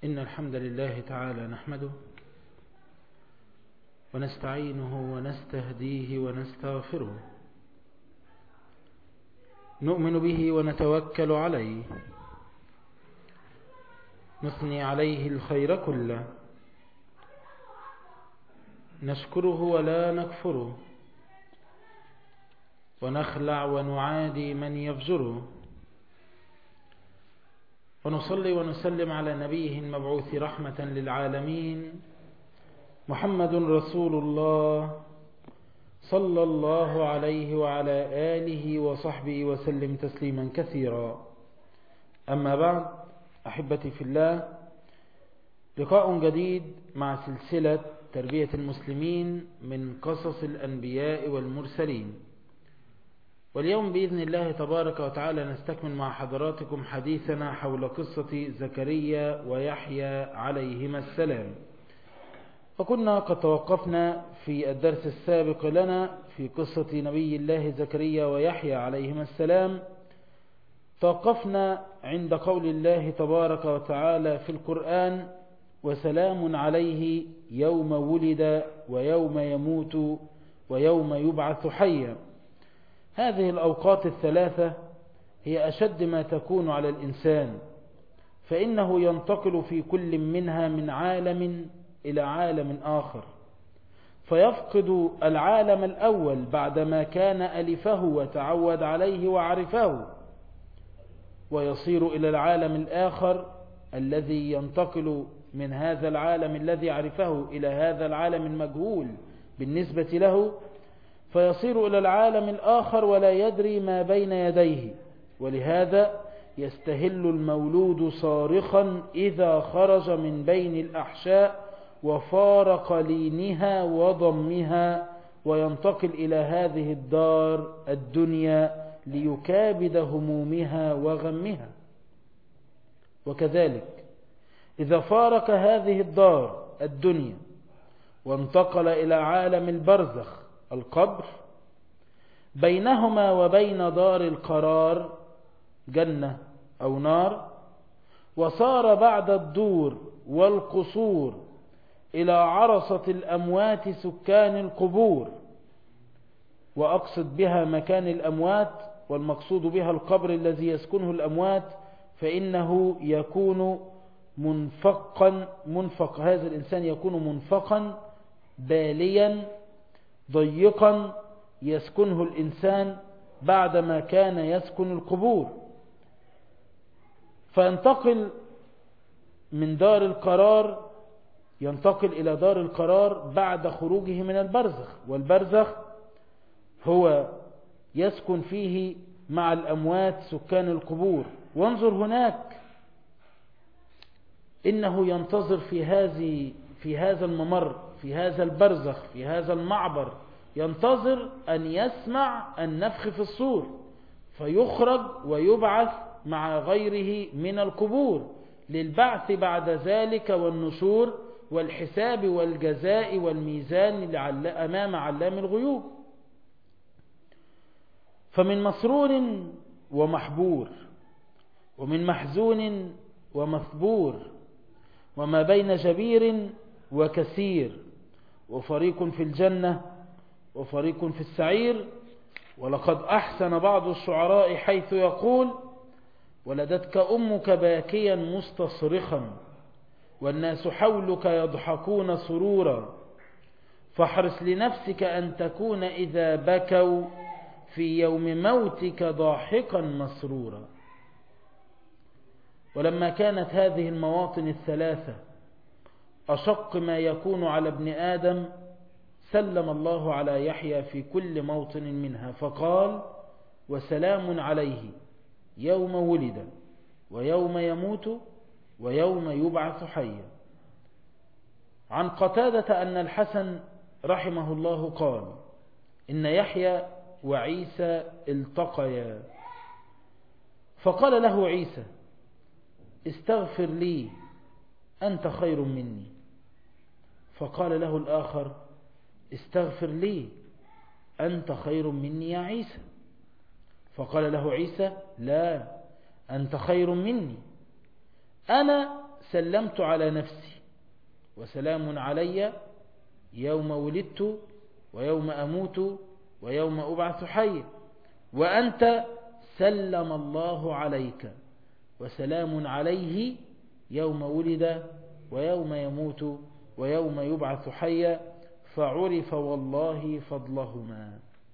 إن الحمد لله تعالى نحمده ونستعينه ونستهديه ونستغفره نؤمن به ونتوكل عليه نثني عليه الخير كله نشكره ولا نكفره ونخلع ونعادي من يفجره ونصلي ونسلم على نبيه المبعوث رحمة للعالمين محمد رسول الله صلى الله عليه وعلى آله وصحبه وسلم تسليما كثيرا أما بعد أحبتي في الله لقاء جديد مع سلسلة تربية المسلمين من قصص الأنبياء والمرسلين واليوم بإذن الله تبارك وتعالى نستكمل مع حضراتكم حديثنا حول قصة زكريا ويحيى عليهما السلام وكنا قد توقفنا في الدرس السابق لنا في قصة نبي الله زكريا ويحيى عليهما السلام توقفنا عند قول الله تبارك وتعالى في القرآن وسلام عليه يوم ولد ويوم يموت ويوم يبعث حيا هذه الأوقات الثلاثة هي أشد ما تكون على الإنسان فإنه ينتقل في كل منها من عالم إلى عالم آخر فيفقد العالم الأول بعدما كان ألفه وتعود عليه وعرفه ويصير إلى العالم الآخر الذي ينتقل من هذا العالم الذي عرفه إلى هذا العالم المجهول بالنسبة له فيصير إلى العالم الآخر ولا يدري ما بين يديه ولهذا يستهل المولود صارخا إذا خرج من بين الأحشاء وفارق لينها وضمها وينتقل إلى هذه الدار الدنيا ليكابد همومها وغمها وكذلك إذا فارق هذه الدار الدنيا وانتقل إلى عالم البرزخ القبر بينهما وبين دار القرار جنة أو نار وصار بعد الدور والقصور إلى عرصة الأموات سكان القبور وأقصد بها مكان الأموات والمقصود بها القبر الذي يسكنه الأموات فإنه يكون منفقا منفق هذا الإنسان يكون منفقا باليا ضيقا يسكنه الإنسان بعدما كان يسكن القبور فينتقل من دار القرار ينتقل إلى دار القرار بعد خروجه من البرزخ والبرزخ هو يسكن فيه مع الأموات سكان القبور وانظر هناك إنه ينتظر في هذه في هذا الممر في هذا البرزخ في هذا المعبر ينتظر أن يسمع النفخ في الصور فيخرج ويبعث مع غيره من القبور للبعث بعد ذلك والنشور والحساب والجزاء والميزان أمام علام الغيوب فمن مسرور ومحبور ومن محزون ومثبور وما بين جبير وكثير وفريق في الجنة وفريق في السعير ولقد أحسن بعض الشعراء حيث يقول ولدتك أمك باكيا مستصرخا والناس حولك يضحكون سرورا فاحرص لنفسك أن تكون إذا بكوا في يوم موتك ضاحكا مسرورا ولما كانت هذه المواطن الثلاثة أشق ما يكون على ابن آدم سلم الله على يحيى في كل موطن منها فقال وسلام عليه يوم ولد ويوم يموت ويوم يبعث حيا عن قتادة أن الحسن رحمه الله قال إن يحيى وعيسى التقيا فقال له عيسى استغفر لي أنت خير مني فقال له الآخر استغفر لي أنت خير مني يا عيسى فقال له عيسى لا أنت خير مني أنا سلمت على نفسي وسلام علي يوم ولدت ويوم أموت ويوم أبعث حيا وأنت سلم الله عليك وسلام عليه يوم ولد ويوم يموت ويوم يبعث حيا فعرف والله فضلهما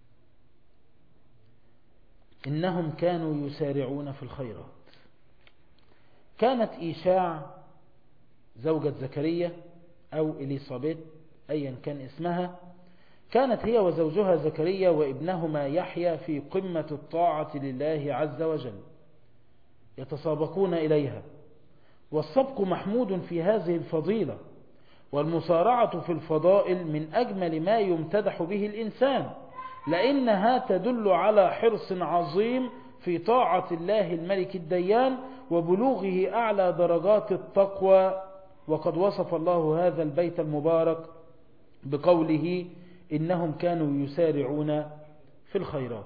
إنهم كانوا يسارعون في الخيرات كانت إيشاع زوجة زكريا أو إليصابيت أيا كان اسمها كانت هي وزوجها زكريا وابنهما يحيى في قمة الطاعة لله عز وجل يتسابقون إليها والسبق محمود في هذه الفضيلة والمسارعة في الفضائل من أجمل ما يمتدح به الإنسان لأنها تدل على حرص عظيم في طاعة الله الملك الديان وبلوغه أعلى درجات التقوى وقد وصف الله هذا البيت المبارك بقوله إنهم كانوا يسارعون في الخيرات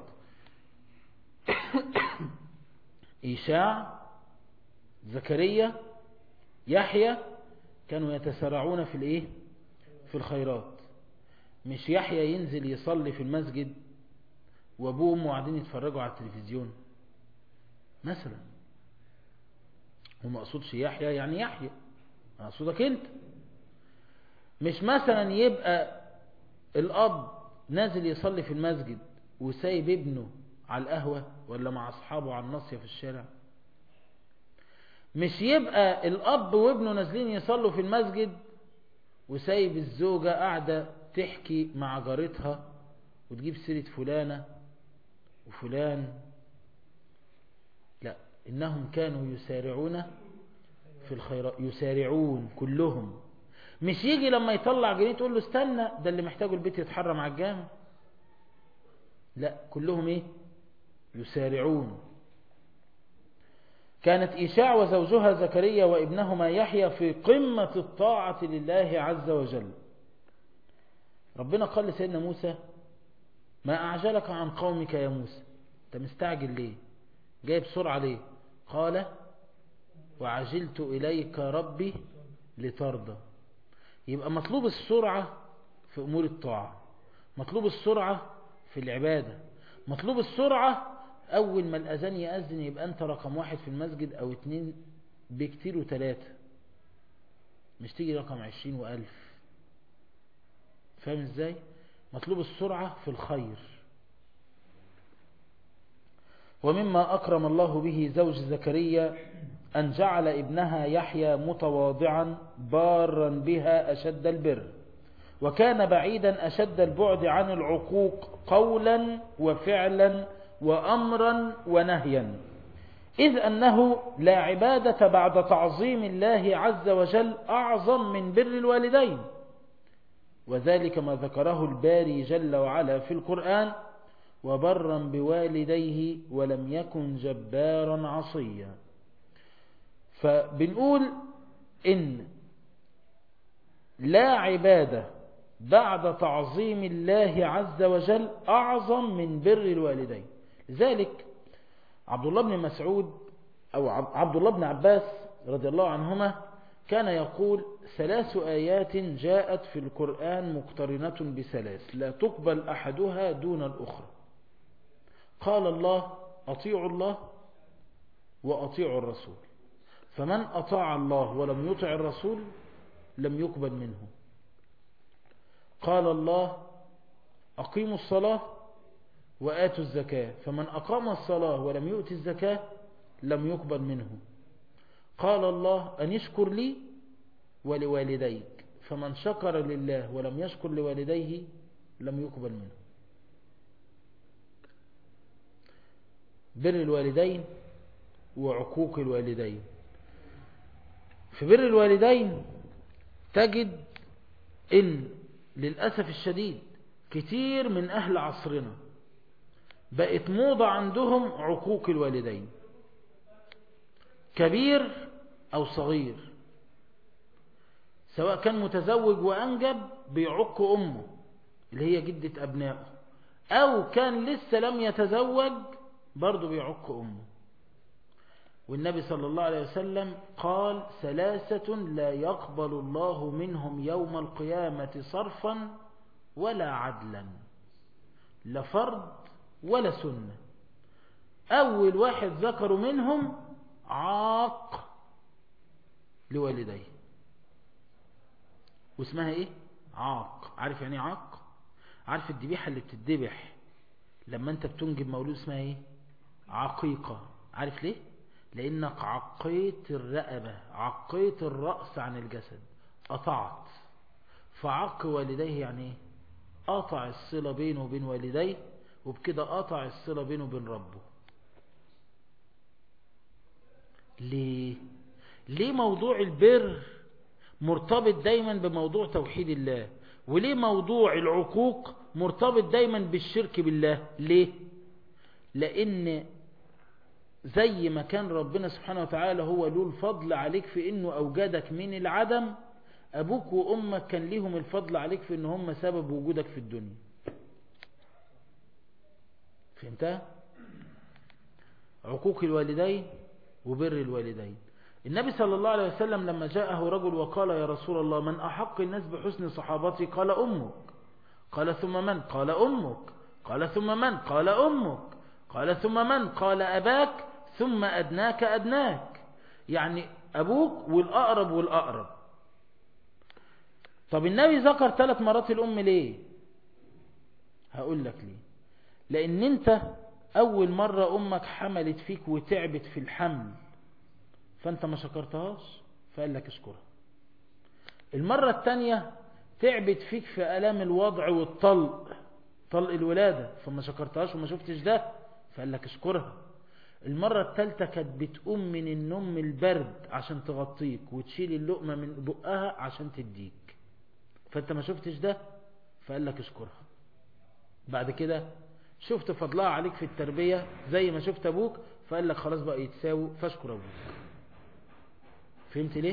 إيشاع زكريا يحيى كانوا يتسارعون في الايه في الخيرات مش يحيى ينزل يصلي في المسجد وابوه وامه قاعدين يتفرجوا على التلفزيون مثلا وما اقصدش يحيى يعني يحيى اقصدك انت مش مثلا يبقى الاب نازل يصلي في المسجد وسايب ابنه على القهوة ولا مع اصحابه على الناصية في الشارع مش يبقى الاب وابنه نازلين يصلوا في المسجد وسايب الزوجة قاعدة تحكي مع جارتها وتجيب سيرة فلانة وفلان لا إنهم كانوا يسارعون في الخيرات يسارعون كلهم مش يجي لما يطلع جنيه تقول له استنى ده اللي محتاجه البيت يتحرم على الجامع لا كلهم ايه يسارعون كانت إيشاع وزوجها زكريا وابنهما يحيى في قمة الطاعة لله عز وجل ربنا قال لسيدنا موسى ما أعجلك عن قومك يا موسى انت مستعجل ليه جاي بسرعة ليه قال وعجلت إليك ربي لترضى يبقى مطلوب السرعة في أمور الطاعة مطلوب السرعة في العبادة مطلوب السرعة أول ما الأذان يأذن يبقى أنت رقم واحد في المسجد أو اتنين بكتير وتلاتة مش تيجي رقم عشرين وألف فاهم ازاي مطلوب السرعة في الخير ومما أكرم الله به زوج زكريا أن جعل ابنها يحيى متواضعا بارا بها أشد البر وكان بعيدا أشد البعد عن العقوق قولا وفعلا وأمرا ونهيا إذ أنه لا عبادة بعد تعظيم الله عز وجل أعظم من بر الوالدين وذلك ما ذكره الباري جل وعلا في القرآن وبرا بوالديه ولم يكن جبارا عصيا فبنقول إن لا عبادة بعد تعظيم الله عز وجل أعظم من بر الوالدين لذلك عبد الله بن مسعود أو عبد الله بن عباس رضي الله عنهما كان يقول ثلاث آيات جاءت في القرآن مقترنة بثلاث لا تقبل أحدها دون الأخرى قال الله أطيعوا الله وأطيعوا الرسول فمن أطاع الله ولم يطع الرسول لم يقبل منه قال الله أقيموا الصلاة وآتوا الزكاة فمن أقام الصلاة ولم يؤتي الزكاة لم يقبل منه قال الله أن يشكر لي ولوالديك فمن شكر لله ولم يشكر لوالديه لم يقبل منه بر الوالدين وعقوق الوالدين في بر الوالدين تجد ان للأسف الشديد كتير من أهل عصرنا بقت موضة عندهم عقوق الوالدين كبير أو صغير سواء كان متزوج وأنجب بيعق أمه اللي هي جدة أبنائه أو كان لسه لم يتزوج برضه بيعق أمه والنبي صلى الله عليه وسلم قال ثلاثة لا يقبل الله منهم يوم القيامة صرفا ولا عدلا لا فرض ولا سنة أول واحد ذكروا منهم عاق لوالديه واسمها ايه عاق عارف يعني عاق عارف الذبيحة اللي بتتذبح لما انت بتنجب مولود اسمها ايه عقيقة عارف ليه لانك عقيت الرقبة عقيت الرأس عن الجسد قطعت فعق والديه يعني ايه قطع الصلة بينه وبين والديه وبكده قطع الصلة بينه وبين ربه ليه ليه موضوع البر مرتبط دايما بموضوع توحيد الله وليه موضوع العقوق مرتبط دايما بالشرك بالله ليه لان زي ما كان ربنا سبحانه وتعالى هو له الفضل عليك في انه اوجدك من العدم ابوك وامك كان ليهم الفضل عليك في ان هم سبب وجودك في الدنيا فهمتها عقوق الوالدين وبر الوالدين النبي صلى الله عليه وسلم لما جاءه رجل وقال يا رسول الله من أحق الناس بحسن صحابتي قال أمك قال ثم من قال أمك قال ثم من قال أمك قال ثم من قال أباك ثم أدناك أدناك يعني أبوك والأقرب والأقرب طب النبي ذكر ثلاث مرات الأم ليه هقول لك ليه لأن أنت أول مرة أمك حملت فيك وتعبت في الحمل فأنت ما شكرتهاش فقال لك اشكرها المرة الثانية تعبت فيك في ألام الوضع والطلق طلق الولادة فما شكرتهاش وما شفتش ده فقال لك اشكرها المرة الثالثة كانت بتقوم من النوم البرد عشان تغطيك وتشيل اللقمة من بقها عشان تديك فانت ما شفتش ده فقال لك اشكرها بعد كده شفت فضلها عليك في التربية زي ما شفت ابوك فقال لك خلاص بقى يتساوي فاشكر ابوك فهمت ليه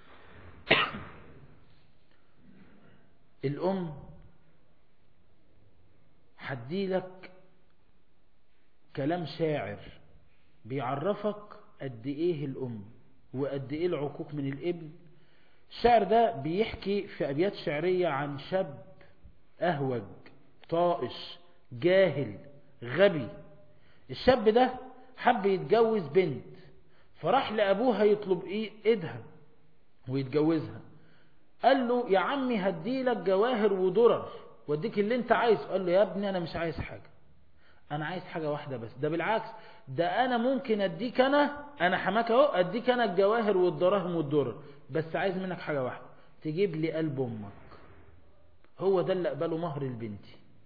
الام حدي لك كلام شاعر بيعرفك قد ايه الام وقد ايه العقوق من الابن الشعر ده بيحكي في ابيات شعرية عن شاب اهوج طائش جاهل غبي الشاب ده حب يتجوز بنت فراح لأبوها يطلب إيه إيدها ويتجوزها قال له يا عمي هديلك جواهر ودرر واديك اللي انت عايزه قال له يا ابني انا مش عايز حاجة انا عايز حاجة واحدة بس ده بالعكس ده انا ممكن اديك انا انا حماك اهو اديك انا الجواهر والدراهم والدرر بس عايز منك حاجة واحدة تجيب لي قلب امك هو ده اللي قبله مهر البنت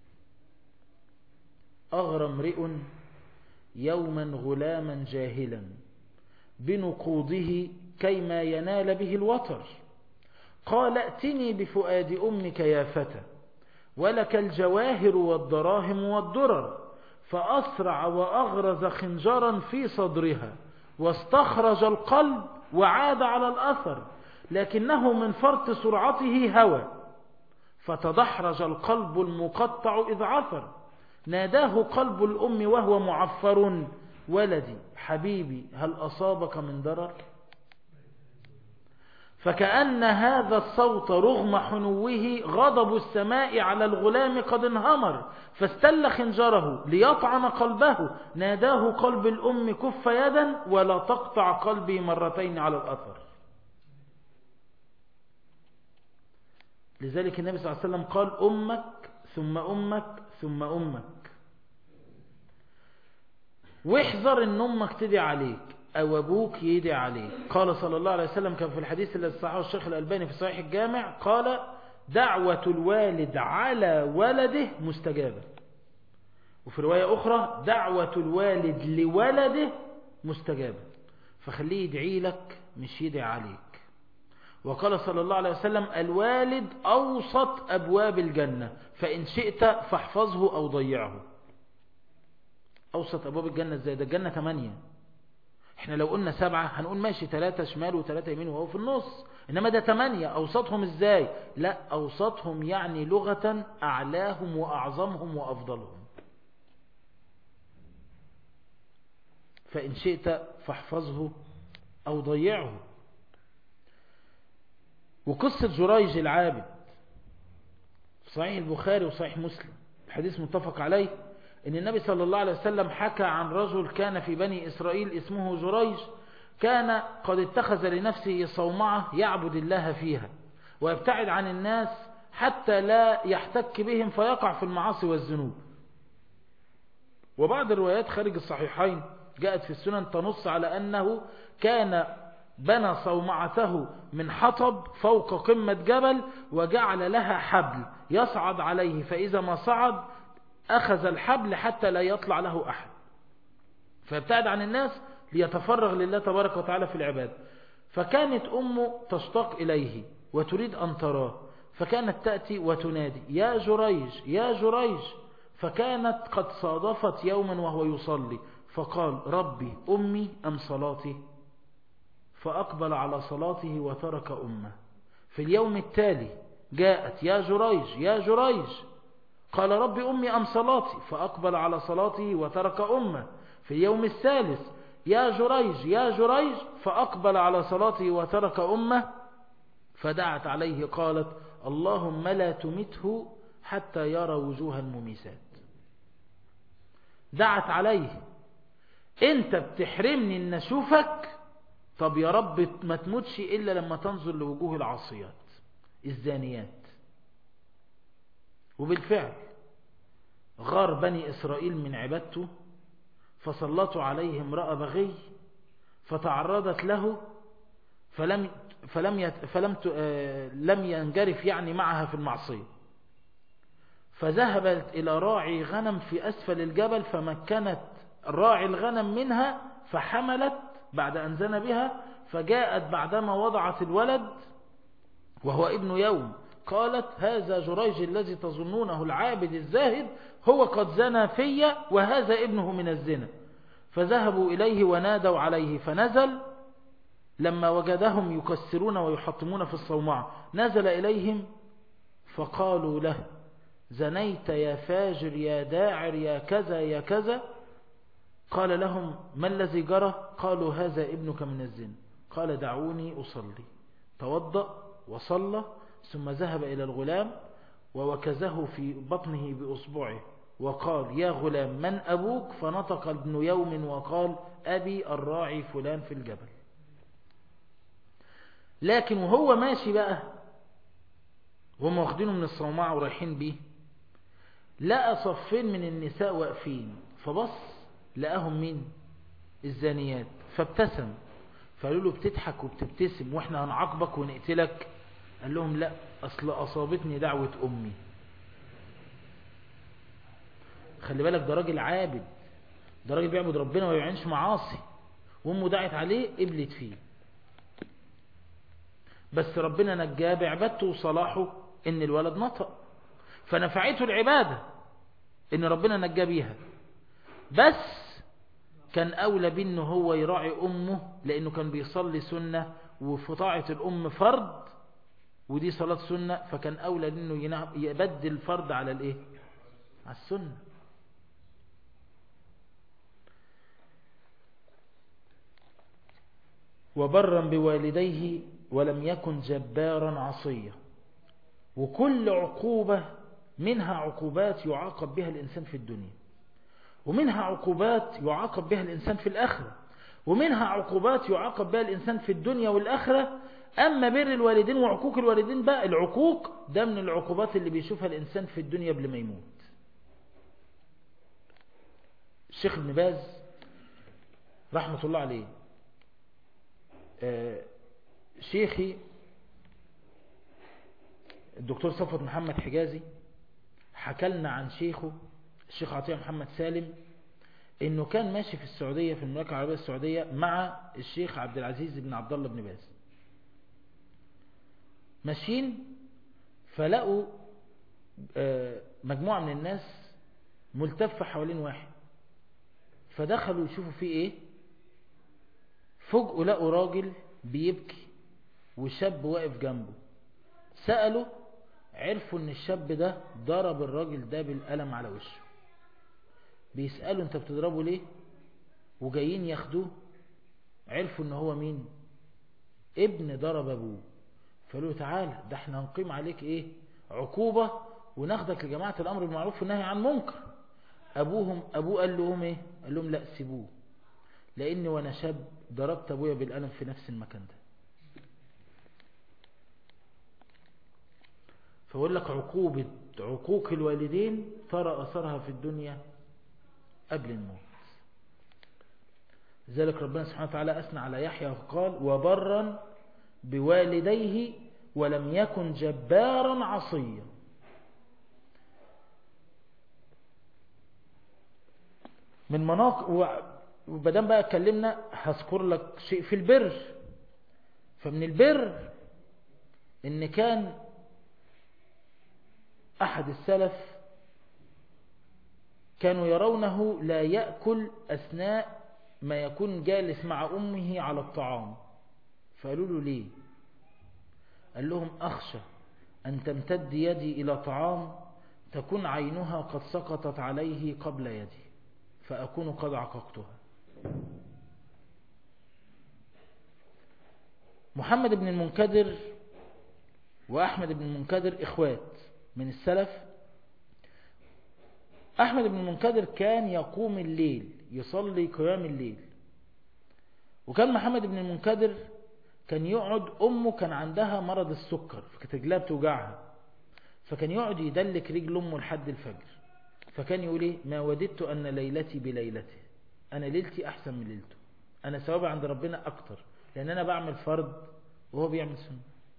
اغرى امرئ يوما غلاما جاهلا بنقوضه كيما ينال به الوتر قال ائتني بفؤاد أمك يا فتى ولك الجواهر والدراهم والدرر فأسرع وأغرز خنجرا في صدرها واستخرج القلب وعاد على الأثر لكنه من فرط سرعته هوى فتدحرج القلب المقطع إذ عثر ناداه قلب الأم وهو معفر ولدي حبيبي هل أصابك من ضرر فكأن هذا الصوت رغم حنوه غضب السماء على الغلام قد انهمر فاستل خنجره ليطعن قلبه ناداه قلب الأم كف يدا ولا تقطع قلبي مرتين على الأثر لذلك النبي صلى الله عليه وسلم قال أمك ثم أمك ثم أمك واحذر ان امك تدعي عليك او ابوك يدعي عليك قال صلى الله عليه وسلم كان في الحديث الذي صححه الشيخ الالباني في صحيح الجامع قال دعوة الوالد على ولده مستجابة وفي رواية اخرى دعوة الوالد لولده مستجابة فخليه يدعي لك مش يدعي عليك وقال صلى الله عليه وسلم الوالد أوسط أبواب الجنة فإن شئت فاحفظه أو ضيعه أوسط أبواب الجنة ازاي ده الجنة ثمانية احنا لو قلنا سبعة هنقول ماشي ثلاثة شمال وثلاثة يمين وهو في النص إنما ده ثمانية أوسطهم ازاي لا أوسطهم يعني لغة أعلاهم وأعظمهم وأفضلهم فإن شئت فاحفظه أو ضيعه وقصة جريج العابد في صحيح البخاري وصحيح مسلم الحديث متفق عليه ان النبي صلى الله عليه وسلم حكى عن رجل كان في بني إسرائيل اسمه جريج كان قد اتخذ لنفسه صومعة يعبد الله فيها ويبتعد عن الناس حتى لا يحتك بهم فيقع في المعاصي والذنوب وبعض الروايات خارج الصحيحين جاءت في السنن تنص على أنه كان بنى صومعته من حطب فوق قمة جبل وجعل لها حبل يصعد عليه فإذا ما صعد أخذ الحبل حتى لا يطلع له أحد فيبتعد عن الناس ليتفرغ لله تبارك وتعالى في العبادة فكانت أمه تشتاق إليه وتريد أن تراه فكانت تأتي وتنادي يا جريج يا جريج فكانت قد صادفت يوما وهو يصلي فقال ربي أمي أم صلاتي فأقبل على صلاته وترك أمه في اليوم التالي جاءت يا جريج يا جريج قال ربي أمي أم صلاتي فأقبل على صلاته وترك أمه في اليوم الثالث يا جريج يا جريج فأقبل على صلاته وترك أمه فدعت عليه قالت اللهم لا تمته حتى يرى وجوه المميسات دعت عليه انت بتحرمني ان اشوفك طب يا رب ما تموتش الا لما تنظر لوجوه العاصيات الزانيات وبالفعل غار بني اسرائيل من عبادته فسلطوا عليه امرأة بغي فتعرضت له فلم فلم يت فلم لم ينجرف يعني معها في المعصية فذهبت إلى راعي غنم في أسفل الجبل فمكنت راعي الغنم منها فحملت بعد أن زنى بها فجاءت بعدما وضعت الولد وهو ابن يوم قالت هذا جريج الذي تظنونه العابد الزاهد هو قد زنى في وهذا ابنه من الزنا فذهبوا إليه ونادوا عليه فنزل لما وجدهم يكسرون ويحطمون في الصومعة نزل إليهم فقالوا له زنيت يا فاجر يا داعر يا كذا يا كذا قال لهم ما الذي جرى قالوا هذا ابنك من الزنا قال دعوني أصلي توضأ وصلى ثم ذهب إلى الغلام ووكزه في بطنه بأصبعه وقال يا غلام من أبوك فنطق ابن يوم وقال أبي الراعي فلان في الجبل لكن وهو ماشي بقى وهم واخدينه من الصومعة ورايحين بيه لقى صفين من النساء واقفين فبص لقاهم مين الزانيات فابتسم فقالوا له بتضحك وبتبتسم واحنا هنعاقبك ونقتلك قال لهم لا اصل اصابتني دعوة امي خلي بالك ده راجل عابد ده راجل بيعبد ربنا وما بيعينش معاصي وامه دعت عليه قبلت فيه بس ربنا نجاه بعبادته وصلاحه ان الولد نطق فنفعته العبادة ان ربنا نجاه بيها بس كان اولى بانه هو يراعي امه لانه كان بيصلي سنة وفي طاعة الام فرض ودي صلاة سنة فكان اولى انه يبدل الفرض على الايه على السنة وبرا بوالديه ولم يكن جبارا عصيا وكل عقوبة منها عقوبات يعاقب بها الإنسان في الدنيا ومنها عقوبات يعاقب بها الإنسان في الآخرة ومنها عقوبات يعاقب بها الإنسان في الدنيا والآخرة أما بر الوالدين وعقوق الوالدين بقى العقوق ده من العقوبات اللي بيشوفها الإنسان في الدنيا قبل ما يموت الشيخ ابن باز رحمة الله عليه آه شيخي الدكتور صفوت محمد حجازي حكى لنا عن شيخه الشيخ عطية محمد سالم انه كان ماشي في السعودية في المملكة العربية السعودية مع الشيخ عبد العزيز بن عبد الله بن باز ماشيين فلقوا مجموعة من الناس ملتفة حوالين واحد فدخلوا يشوفوا فيه ايه فجأوا لقوا راجل بيبكي وشاب واقف جنبه سألوا عرفوا ان الشاب ده ضرب الراجل ده بالقلم على وشه بيسألوا انت بتضربه ليه وجايين ياخدوه عرفوا ان هو مين ابن ضرب ابوه فقالوا له تعالى ده احنا هنقيم عليك ايه عقوبة وناخدك لجماعة الامر بالمعروف والنهي عن منكر ابوهم ابوه قال لهم ايه قال لهم لا سيبوه لاني وانا شاب ضربت ابويا بالقلم في نفس المكان ده فأقول لك عقوبة عقوق الوالدين ترى أثرها في الدنيا قبل الموت لذلك ربنا سبحانه وتعالى أثنى على يحيى وقال وبرا بوالديه ولم يكن جبارا عصيا من مناطق وبدام بقى اتكلمنا هذكر لك شيء في البر فمن البر ان كان أحد السلف كانوا يرونه لا يأكل أثناء ما يكون جالس مع أمه على الطعام فقالوا له ليه قال لهم أخشى أن تمتد يدي إلى طعام تكون عينها قد سقطت عليه قبل يدي فأكون قد عققتها محمد بن المنكدر وأحمد بن المنكدر إخوات من السلف أحمد بن المنكدر كان يقوم الليل يصلي قيام الليل وكان محمد بن المنكدر كان يقعد أمه كان عندها مرض السكر فكانت رجلها بتوجعها فكان يقعد يدلك رجل أمه لحد الفجر فكان يقول ايه ما وددت أن ليلتي بليلته أنا ليلتي أحسن من ليلته أنا ثوابي عند ربنا أكتر لأن أنا بعمل فرض وهو بيعمل سنة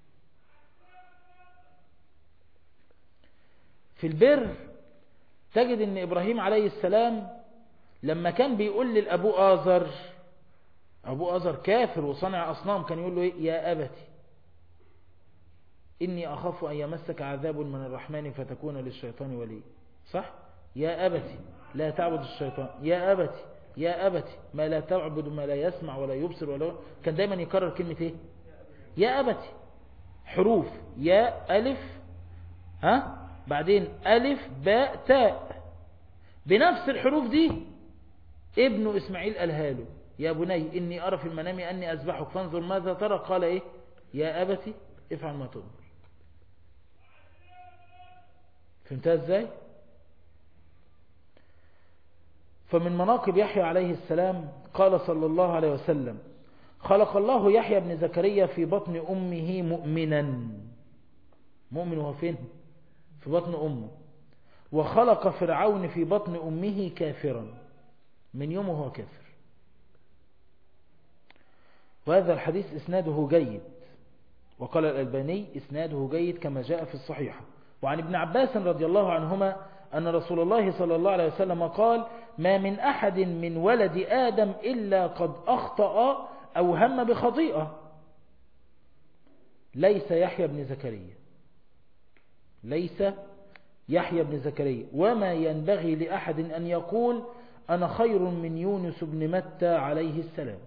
في البر تجد ان ابراهيم عليه السلام لما كان بيقول للابو آزر ابو آزر كافر وصنع اصنام كان يقول له ايه يا ابتي اني اخاف ان يمسك عذاب من الرحمن فتكون للشيطان ولي صح يا ابتي لا تعبد الشيطان يا ابتي يا ابتي ما لا تعبد ما لا يسمع ولا يبصر ولا كان دايما يكرر كلمة ايه يا ابتي حروف يا الف ها بعدين ألف باء تاء بنفس الحروف دي ابن إسماعيل قالها له يا بني إني أرى في المنام أني أذبحك فانظر ماذا ترى قال إيه يا أبتي افعل ما تؤمر فهمتها إزاي فمن مناقب يحيى عليه السلام قال صلى الله عليه وسلم خلق الله يحيى بن زكريا في بطن أمه مؤمنا مؤمن هو فين في بطن أمه وخلق فرعون في بطن أمه كافرا من يومه هو كافر وهذا الحديث إسناده جيد وقال الألباني إسناده جيد كما جاء في الصحيحة وعن ابن عباس رضي الله عنهما أن رسول الله صلى الله عليه وسلم قال ما من أحد من ولد آدم إلا قد أخطأ أو هم بخطيئة ليس يحيى بن زكريا ليس يحيى بن زكريا وما ينبغي لأحد أن يقول أنا خير من يونس بن متى عليه السلام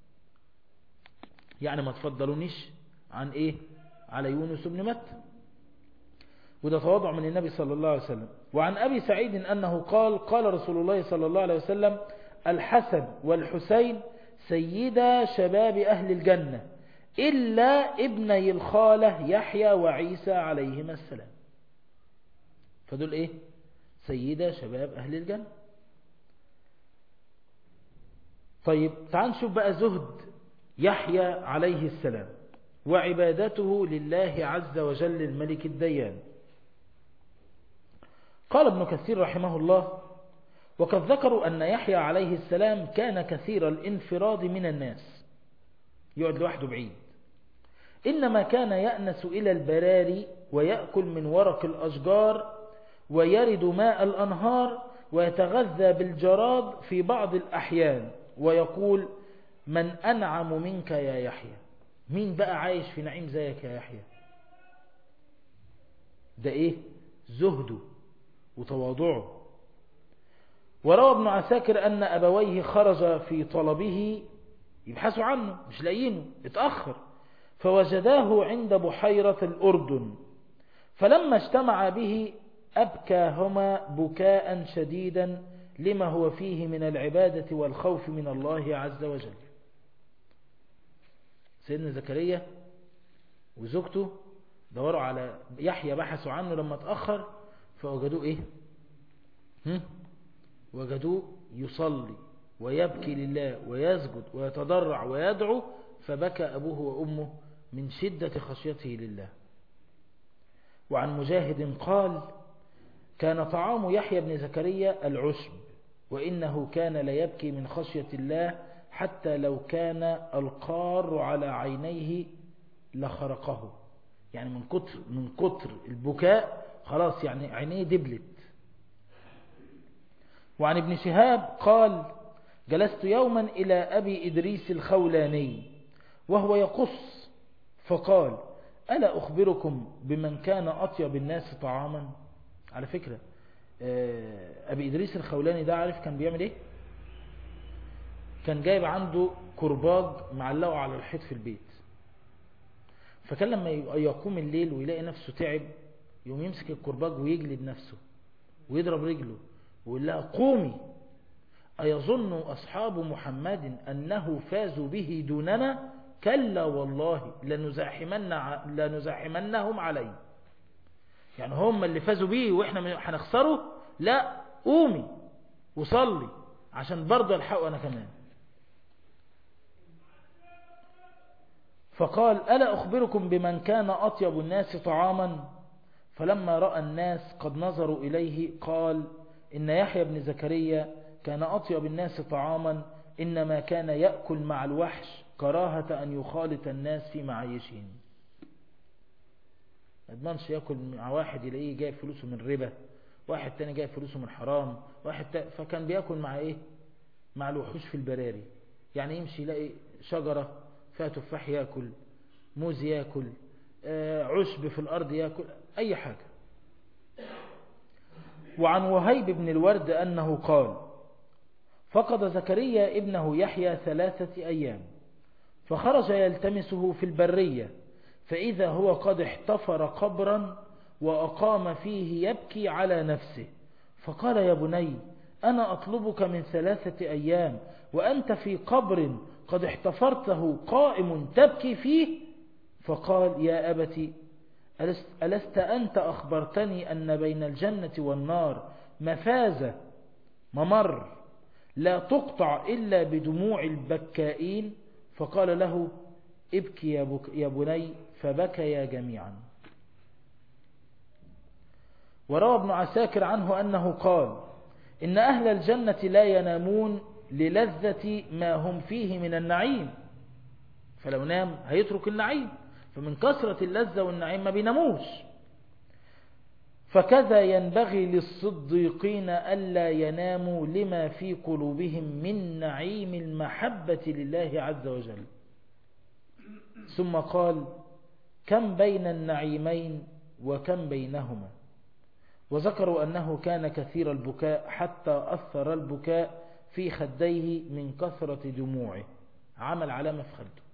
يعني ما تفضلونيش عن إيه على يونس بن متى وده تواضع من النبي صلى الله عليه وسلم وعن أبي سعيد أنه قال قال رسول الله صلى الله عليه وسلم الحسن والحسين سيدا شباب أهل الجنة إلا ابني الخالة يحيى وعيسى عليهما السلام فدول ايه سيدة شباب اهل الجنة طيب تعال نشوف بقى زهد يحيى عليه السلام وعبادته لله عز وجل الملك الديان قال ابن كثير رحمه الله وقد ذكروا أن يحيى عليه السلام كان كثير الانفراد من الناس يقعد لوحده بعيد إنما كان يأنس إلى البراري ويأكل من ورق الأشجار ويرد ماء الأنهار ويتغذى بالجراد في بعض الأحيان ويقول من أنعم منك يا يحيى مين بقى عايش في نعيم زيك يا يحيى ده ايه زهده وتواضعه وروى ابن عساكر أن أبويه خرج في طلبه يبحثوا عنه مش لاقيينه اتأخر فوجداه عند بحيرة الأردن فلما اجتمع به أبكاهما بكاء شديدا لما هو فيه من العبادة والخوف من الله عز وجل سيدنا زكريا وزوجته دوروا على يحيى بحثوا عنه لما تأخر فوجدوه ايه هم؟ وجدوه يصلي ويبكي لله ويسجد ويتضرع ويدعو فبكى أبوه وأمه من شدة خشيته لله وعن مجاهد قال كان طعام يحيى بن زكريا العشب وإنه كان ليبكي من خشية الله حتى لو كان القار على عينيه لخرقه يعني من كتر من كتر البكاء خلاص يعني عينيه دبلت وعن ابن شهاب قال جلست يوما إلى أبي إدريس الخولاني وهو يقص فقال ألا أخبركم بمن كان أطيب الناس طعاما على فكرة أبي إدريس الخولاني ده عارف كان بيعمل إيه كان جايب عنده كرباج معلقه على الحيط في البيت فكان لما يقوم الليل ويلاقي نفسه تعب يوم يمسك الكرباج ويجلد نفسه ويضرب رجله ويقول لها قومي أيظن أصحاب محمد أنه فازوا به دوننا كلا والله لنزاحمن لنزاحمنهم عليه يعني هم اللي فازوا به وإحنا هنخسره لا قومي وصلي عشان برضه الحقوا أنا كمان فقال ألا أخبركم بمن كان أطيب الناس طعاما فلما رأى الناس قد نظروا إليه قال إن يحيى بن زكريا كان أطيب الناس طعاما إنما كان يأكل مع الوحش كراهة أن يخالط الناس في معايشهم ما يضمنش يأكل مع واحد يلاقيه جايب فلوسه من ربا واحد تاني جايب فلوسه من حرام واحد تاني فكان بيأكل مع إيه مع الوحوش في البراري يعني يمشي يلاقي شجرة فيها تفاح يأكل موز يأكل عشب في الأرض يأكل أي حاجة وعن وهيب بن الورد أنه قال فقد زكريا ابنه يحيى ثلاثة أيام فخرج يلتمسه في البرية فإذا هو قد احتفر قبرا وأقام فيه يبكي على نفسه فقال يا بني أنا أطلبك من ثلاثة أيام وأنت في قبر قد احتفرته قائم تبكي فيه فقال يا أبتي ألست أنت أخبرتني أن بين الجنة والنار مفازة ممر لا تقطع إلا بدموع البكائين فقال له ابكي يا, بك يا بني فبكيا جميعا وروى ابن عساكر عنه أنه قال إن أهل الجنة لا ينامون للذة ما هم فيه من النعيم فلو نام هيترك النعيم فمن كثرة اللذة والنعيم ما بيناموش فكذا ينبغي للصديقين ألا يناموا لما في قلوبهم من نعيم المحبة لله عز وجل ثم قال كم بين النعيمين وكم بينهما وذكروا أنه كان كثير البكاء حتى أثر البكاء في خديه من كثرة دموعه عمل علامة في خده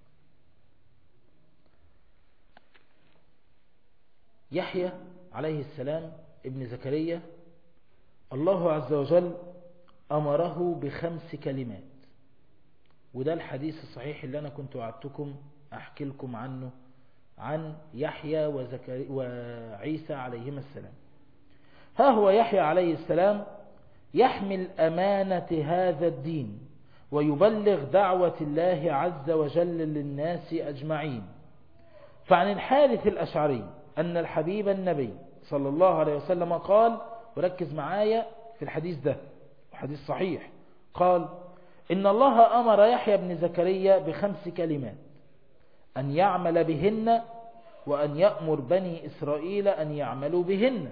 يحيى عليه السلام ابن زكريا الله عز وجل أمره بخمس كلمات وده الحديث الصحيح اللي أنا كنت وعدتكم أحكي لكم عنه عن يحيى وزكري وعيسى عليهما السلام ها هو يحيى عليه السلام يحمل أمانة هذا الدين ويبلغ دعوة الله عز وجل للناس أجمعين فعن الحارث الأشعري أن الحبيب النبي صلى الله عليه وسلم قال وركز معايا في الحديث ده حديث صحيح قال إن الله أمر يحيى بن زكريا بخمس كلمات أن يعمل بهن وأن يأمر بني إسرائيل أن يعملوا بهن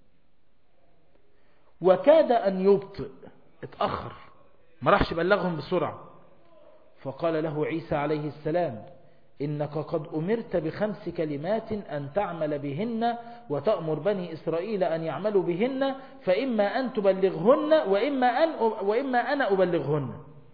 وكاد أن يبطئ اتأخر ما راحش بلغهم بسرعة فقال له عيسى عليه السلام إنك قد أمرت بخمس كلمات أن تعمل بهن وتأمر بني إسرائيل أن يعملوا بهن فإما أن تبلغهن وإما, أن وإما أنا أبلغهن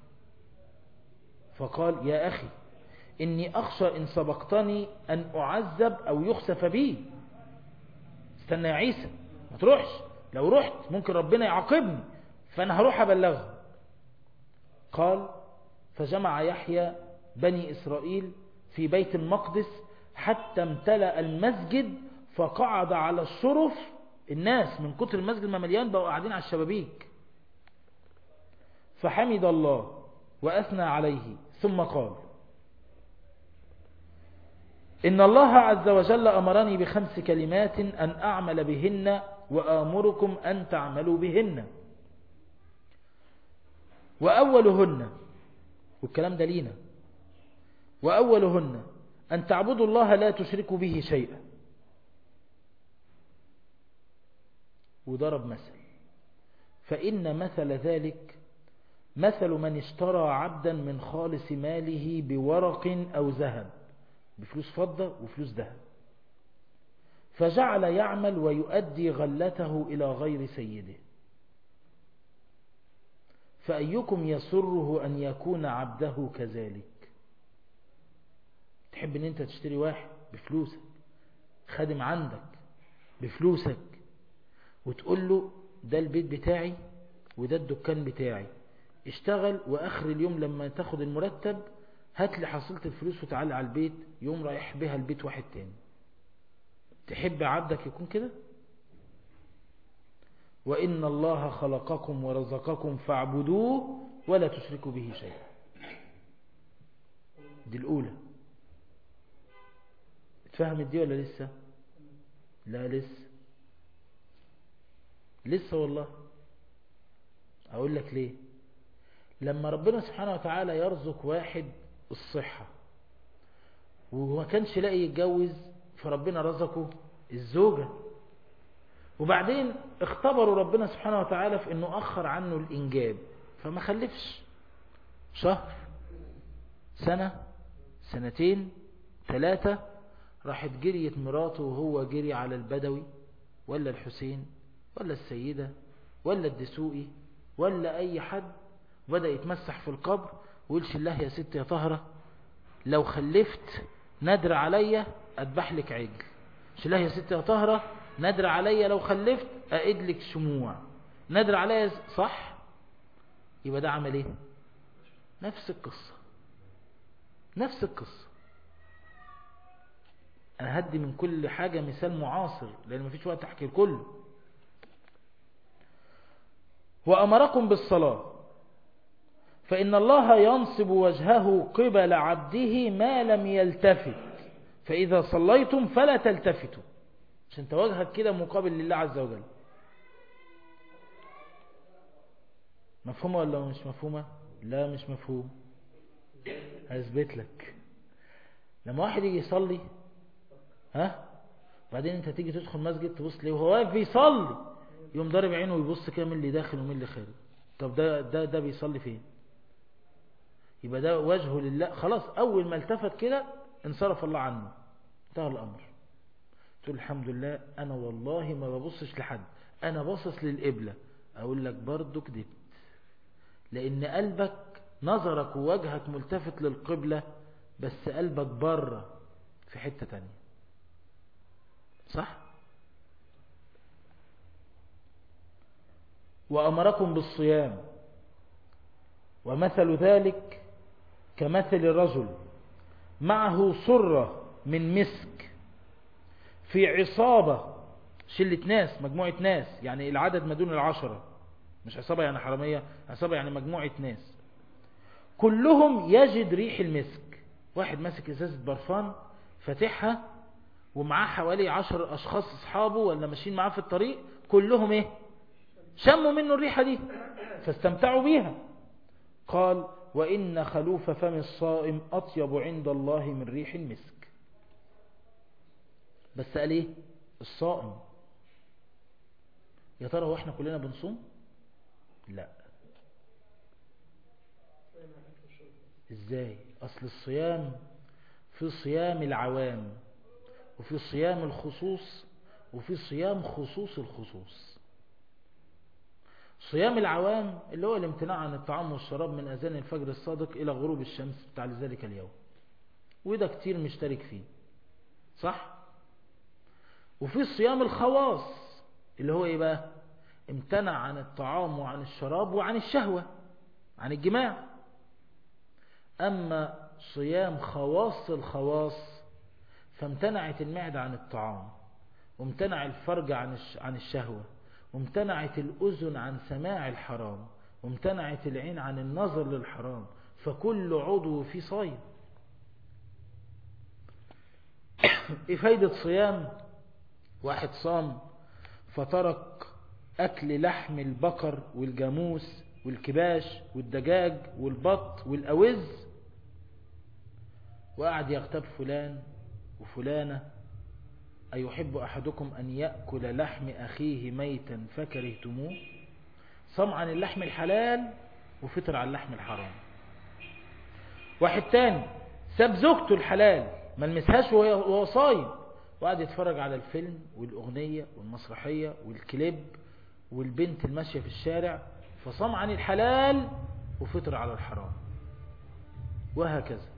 فقال يا أخي إني أخشى إن سبقتني أن أعذب أو يخسف بي استنى يا عيسى ما تروحش لو رحت ممكن ربنا يعاقبني فأنا هروح أبلغه قال فجمع يحيى بني إسرائيل في بيت المقدس حتى امتلأ المسجد فقعد على الشرف الناس من كتر المسجد ما مليان بقوا قاعدين على الشبابيك فحمد الله وأثنى عليه ثم قال إن الله عز وجل أمرني بخمس كلمات أن أعمل بهن وآمركم أن تعملوا بهن وأولهن والكلام ده لينا وأولهن أن تعبدوا الله لا تشركوا به شيئا وضرب مثل فإن مثل ذلك مثل من اشترى عبدا من خالص ماله بورق أو ذهب بفلوس فضة وفلوس ذهب فجعل يعمل ويؤدي غلته إلى غير سيده فأيكم يسره أن يكون عبده كذلك تحب أن أنت تشتري واحد بفلوسك خادم عندك بفلوسك وتقول له ده البيت بتاعي وده الدكان بتاعي اشتغل واخر اليوم لما تاخد المرتب هات لي حصيلة الفلوس وتعالى على البيت يوم رايح بها البيت واحد تاني تحب عبدك يكون كده وإن الله خلقكم ورزقكم فاعبدوه ولا تشركوا به شيئا دي الأولى اتفهمت دي ولا لسه لا لسه لسه والله أقول لك ليه لما ربنا سبحانه وتعالى يرزق واحد الصحة وما كانش لاقي يتجوز فربنا رزقه الزوجة وبعدين اختبروا ربنا سبحانه وتعالى في انه اخر عنه الانجاب فما خلفش شهر سنة سنتين ثلاثة راحت جريت مراته وهو جري على البدوي ولا الحسين ولا السيدة ولا الدسوقي ولا اي حد بدأ يتمسح في القبر ويقولش الله يا ست يا طهرة لو خلفت ندر عليا اذبح لك عجل مش الله يا ست يا طهرة ندر عليا لو خلفت اقيد لك شموع ندر عليا صح يبقى ده عمل ايه نفس القصة نفس القصة انا هدي من كل حاجة مثال معاصر لان مفيش وقت احكي الكل وامركم بالصلاة فإن الله ينصب وجهه قبل عبده ما لم يلتفت فإذا صليتم فلا تلتفتوا عشان توجهك كده مقابل لله عز وجل مفهومة ولا مش مفهومة لا مش مفهوم هثبت لك لما واحد يجي يصلي ها بعدين انت تيجي تدخل مسجد تبص ليه وهو واقف بيصلي يقوم ضارب عينه ويبص كده من اللي داخل ومن اللي خارج طب ده ده ده بيصلي فين يبقى ده وجهه لله خلاص اول ما التفت كده انصرف الله عنه انتهى الامر تقول الحمد لله انا والله ما ببصش لحد انا باصص للقبلة اقول لك برضو كدبت لان قلبك نظرك ووجهك ملتفت للقبلة بس قلبك بره في حتة تانية صح وأمركم بالصيام ومثل ذلك كمثل رجل معه صرة من مسك في عصابة شلة ناس مجموعة ناس يعني العدد ما دون العشرة مش عصابة يعني حرامية عصابة يعني مجموعة ناس كلهم يجد ريح المسك واحد ماسك ازازة برفان فاتحها ومعاه حوالي عشر اشخاص اصحابه ولا ماشيين معاه في الطريق كلهم ايه شموا منه الريحة دي فاستمتعوا بيها قال وإن خلوف فم الصائم أطيب عند الله من ريح المسك بس قال ايه الصائم يا ترى واحنا كلنا بنصوم لا ازاي اصل الصيام في صيام العوام وفي صيام الخصوص وفي صيام خصوص الخصوص صيام العوام اللي هو الامتناع عن الطعام والشراب من أذان الفجر الصادق إلى غروب الشمس بتاع ذلك اليوم وده كتير مشترك فيه صح وفي صيام الخواص اللي هو ايه بقى امتنع عن الطعام وعن الشراب وعن الشهوة عن الجماع أما صيام خواص الخواص فامتنعت المعدة عن الطعام وامتنع الفرج عن عن الشهوة وامتنعت الأذن عن سماع الحرام وامتنعت العين عن النظر للحرام فكل عضو في صايم ايه فايدة صيام واحد صام فترك أكل لحم البقر والجاموس والكباش والدجاج والبط والأوز وقعد يغتاب فلان وفلانة أيحب أحدكم أن يأكل لحم أخيه ميتا فكرهتموه صام عن اللحم الحلال وفطر عن اللحم الحرام واحد تاني ساب زوجته الحلال ما لمسهاش وهو صايم وقعد يتفرج على الفيلم والأغنية والمسرحية والكليب والبنت الماشية في الشارع فصام عن الحلال وفطر على الحرام وهكذا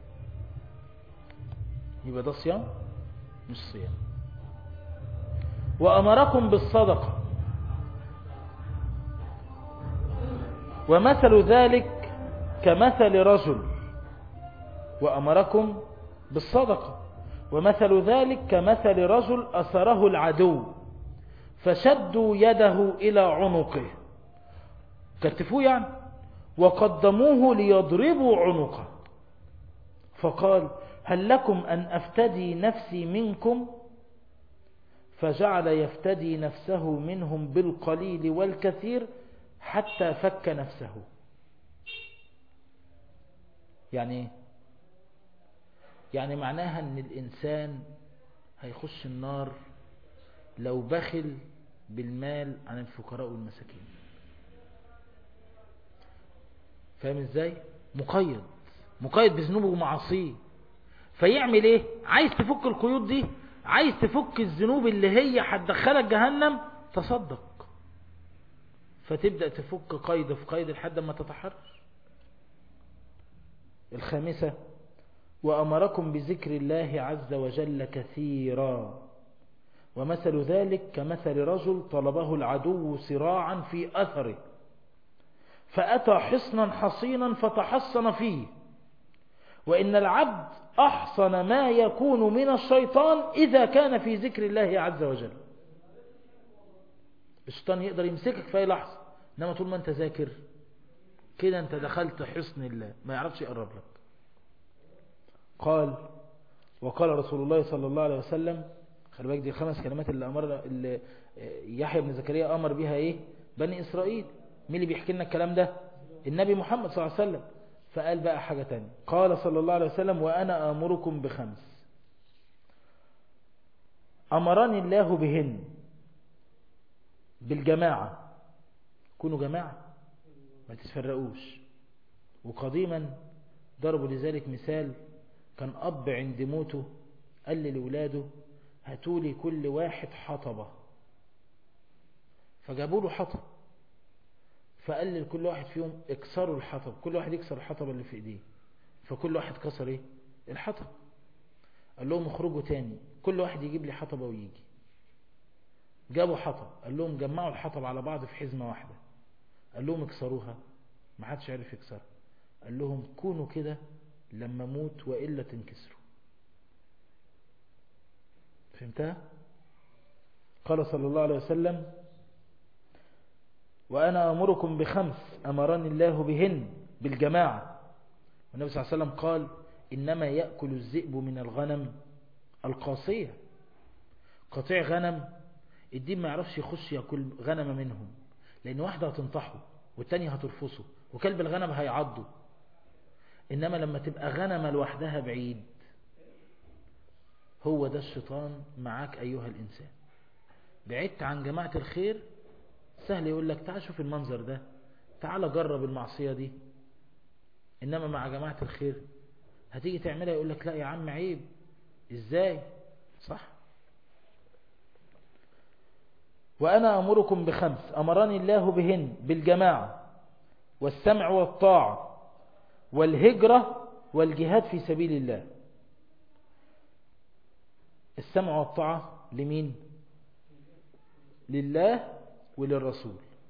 يبقى ده صيام مش صيام وأمركم بالصدقة ومثل ذلك كمثل رجل وأمركم بالصدقة ومثل ذلك كمثل رجل أسره العدو فشدوا يده إلى عنقه كتفوه يعني وقدموه ليضربوا عنقه فقال هل لكم أن أفتدي نفسي منكم فجعل يفتدي نفسه منهم بالقليل والكثير حتى فك نفسه يعني ايه يعني معناها ان الانسان هيخش النار لو بخل بالمال عن الفقراء والمساكين فاهم ازاي مقيد مقيد بذنوبه ومعاصيه فيعمل ايه عايز تفك القيود دي عايز تفك الذنوب اللي هي هتدخلك جهنم تصدق فتبدأ تفك قيد في قيد لحد ما تتحرر الخامسة وأمركم بذكر الله عز وجل كثيرا ومثل ذلك كمثل رجل طلبه العدو صراعا في أثره فأتى حصنا حصينا فتحصن فيه وإن العبد أحصن ما يكون من الشيطان إذا كان في ذكر الله عز وجل الشيطان يقدر يمسكك في أي لحظة إنما طول ما أنت ذاكر كده أنت دخلت حصن الله ما يعرفش يقرب لك قال وقال رسول الله صلى الله عليه وسلم خلي بالك دي الخمس كلمات اللي أمر اللي يحيى بن زكريا أمر بها إيه بني إسرائيل مين اللي بيحكي لنا الكلام ده النبي محمد صلى الله عليه وسلم فقال بقى حاجة تانية قال صلى الله عليه وسلم وأنا آمركم بخمس أمرني الله بهن بالجماعة كونوا جماعة ما تتفرقوش وقديما ضربوا لذلك مثال كان أب عند موته قال لولاده هاتولي كل واحد حطبة فجابوا له حطب فقال لكل واحد فيهم اكسروا الحطب كل واحد يكسر الحطب اللي في ايديه فكل واحد كسر ايه الحطب قال لهم اخرجوا تاني كل واحد يجيب لي حطبة ويجي جابوا حطب قال لهم جمعوا الحطب على بعض في حزمة واحدة قال لهم اكسروها ما حدش عرف يكسرها قال لهم كونوا كده لما موت وإلا تنكسروا فهمتها قال صلى الله عليه وسلم وأنا أمركم بخمس أمرني الله بهن بالجماعة والنبي صلى الله عليه وسلم قال إنما يأكل الذئب من الغنم القاسية قطيع غنم الدين ما يعرفش يخش يأكل غنم منهم لأن واحدة هتنطحه والتانية هترفصه وكلب الغنم هيعضه إنما لما تبقى غنمة لوحدها بعيد هو ده الشيطان معاك أيها الإنسان بعدت عن جماعة الخير سهل يقول لك تعال شوف المنظر ده تعال جرب المعصية دي إنما مع جماعة الخير هتيجي تعملها يقول لك لا يا عم عيب إزاي صح وأنا أمركم بخمس أمرني الله بهن بالجماعة والسمع والطاعة والهجرة والجهاد في سبيل الله السمع والطاعة لمين لله وللرسول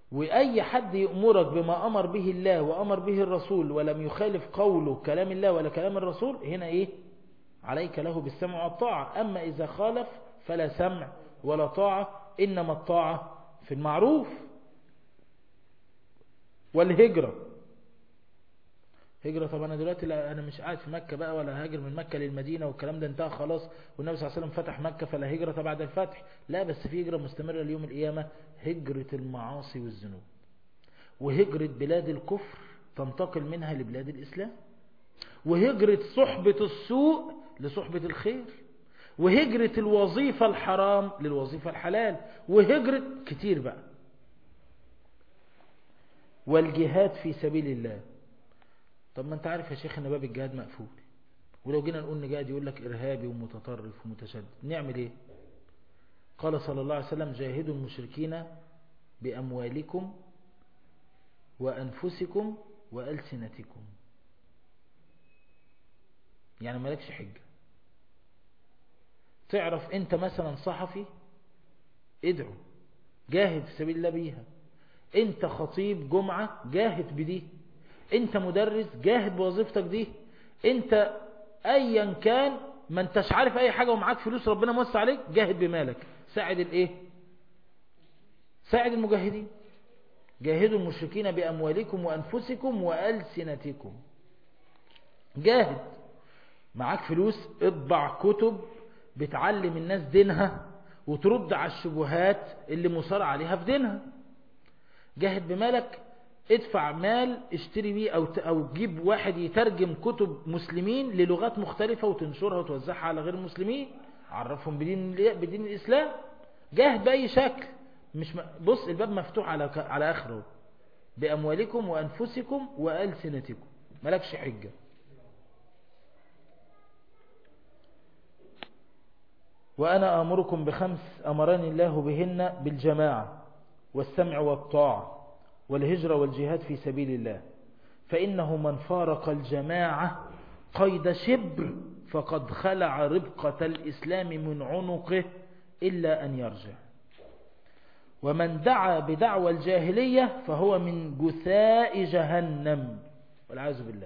وأي حد يأمرك بما أمر به الله وأمر به الرسول ولم يخالف قوله كلام الله ولا كلام الرسول هنا إيه عليك له بالسمع والطاعة أما إذا خالف فلا سمع ولا طاعة إنما الطاعة في المعروف والهجرة هجرة طب أنا دلوقتي لا أنا مش قاعد في مكة بقى ولا هاجر من مكة للمدينة والكلام ده انتهى خلاص والنبي صلى الله عليه وسلم فتح مكة فلا هجرة بعد الفتح لا بس في هجرة مستمرة ليوم القيامة هجرة المعاصي والذنوب وهجرة بلاد الكفر تنتقل منها لبلاد الإسلام وهجرة صحبة السوء لصحبة الخير وهجرة الوظيفة الحرام للوظيفة الحلال وهجرة كتير بقى والجهاد في سبيل الله طب ما انت عارف يا شيخ ان باب الجهاد مقفول ولو جينا نقول نجاهد يقول لك ارهابي ومتطرف ومتشدد نعمل ايه قال صلى الله عليه وسلم جاهدوا المشركين بأموالكم وأنفسكم وألسنتكم يعني مالكش حجة تعرف انت مثلا صحفي ادعو جاهد في سبيل الله بيها انت خطيب جمعة جاهد بدي انت مدرس جاهد بوظيفتك دي انت ايا كان ما انتش عارف اي حاجة ومعاك فلوس ربنا موسع عليك جاهد بمالك ساعد الايه ساعد المجاهدين جاهدوا المشركين بأموالكم وأنفسكم وألسنتكم جاهد معاك فلوس اطبع كتب بتعلم الناس دينها وترد على الشبهات اللي مصار عليها في دينها جاهد بمالك ادفع مال اشتري بيه او او جيب واحد يترجم كتب مسلمين للغات مختلفة وتنشرها وتوزعها على غير المسلمين عرفهم بدين بدين الاسلام جاهد باي شكل مش م... بص الباب مفتوح على على اخره باموالكم وانفسكم والسنتكم مالكش حجه وأنا آمركم بخمس أمرني الله بهن بالجماعة والسمع والطاعة والهجرة والجهاد في سبيل الله فإنه من فارق الجماعة قيد شبر فقد خلع ربقة الإسلام من عنقه إلا أن يرجع ومن دعا بدعوى الجاهلية فهو من جثاء جهنم والعياذ بالله